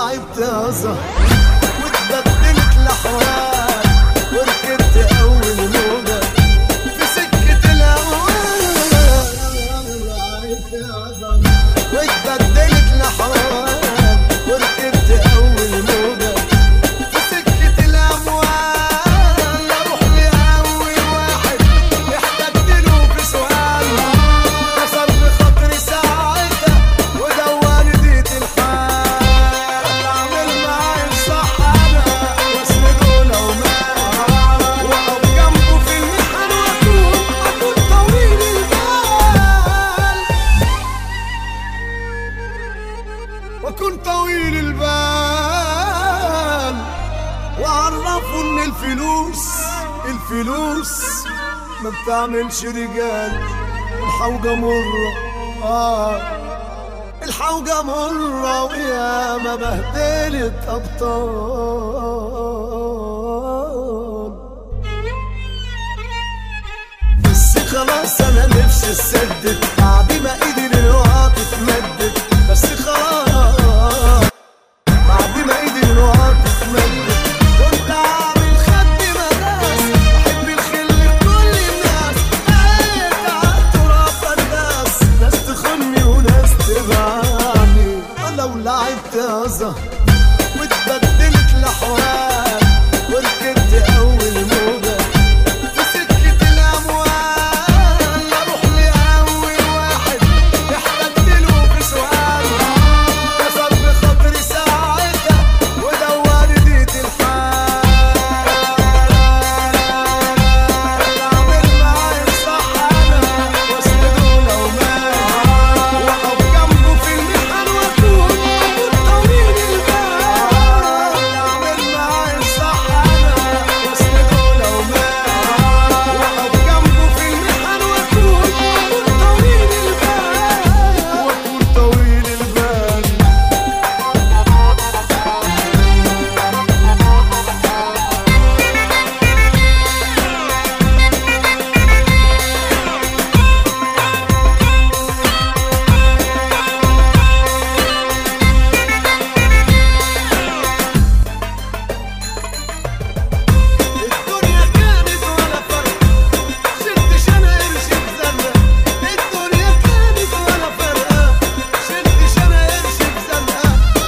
لعبت يا زهر واتبدلت الاحوال وركبت اول موجه في سكه الهوى لعبت يا زهر واتبدلت الاحوال وركبت اول موجه في سكه الاموال اروح لاول واحد احتجت له في سؤال كسر بخاطري ساعتها ودور ديت الحال اعمل معاه الصح انا واسنده لو مات واقف جنبه في المحن واكون اكون طويل البال واكون طويل البال وعرفوا ان الفلوس الفلوس ما بتعملش رجال الحوجة مرة آه الحوجة مرة ويا ما بهدلت أبطال بس خلاص أنا نفسي اتسدد بعد ما إيدي للوقت اتمدت بس خلاص بعد ما ايدي الوقت اتمدت كنت عامل خد مداس بحب الخل لكل الناس بقيت عالتراب فرداس ناس تخني وناس تبعني لو لعبت يا زهر واتبدلت الاحوال وركبت اول موجه في سكه الاموال اروح لاول واحد احتجت له في سؤال كسر بخاطري ساعتها ودور ديت الحال اعمل معاه الصح انا واسنده لو مات واقف جنبه في المحن واكون اكون طويل البال اعمل معاه الصح انا واسنده لو مات واقف جنبه في المحن واكون اكون طويل البال واكون طويل البال الدنيا كانت ولا فرق شلتش انا قرش بزنة الدنيا كانت ولا فرقة شلتش انا قرش بزنة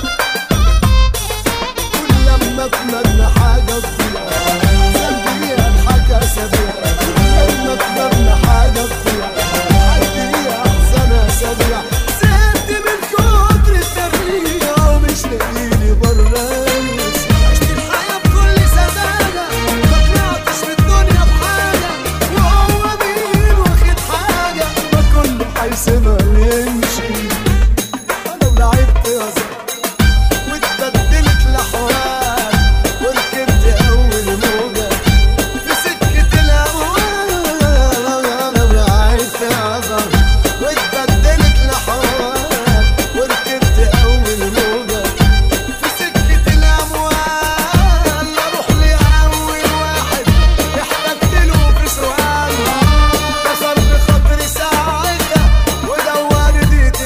كل لما اتمنى حاجة تضيع قلبي اضحك اسابيع لما اتمنى حاجة تضيع عندي احزان اسابيع زهقت من كتر التربية ومش لاقيلي برنامج عشت الحياة بكل سذاجة ما طلعتش في الدنيا بحاجة وهو مين واخد حاجة ما كله هيسيبها يمشي أنا ولعبت يا زلمة واتبدلت الاحوال وركبت اول موجه في سكه الاموال انا وقعت يا زهر واتبدلت الاحوال وركبت اول موجه في سكه الاموال اروح لاول واحد احتجت له في سؤال كسر بخاطري ساعتها ودور ديت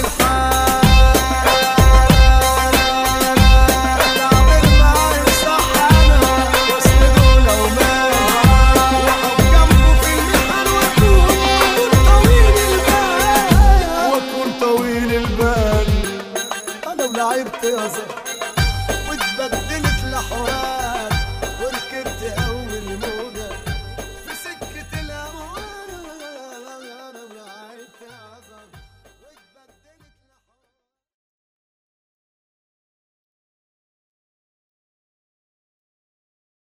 الحال اعمل معاه الصح انا واسنده لو مات واقف جنبه في المحن واكون اكون طويل البال واكون طويل البال انا ولعبت يا زهر واتبدلت الاحوال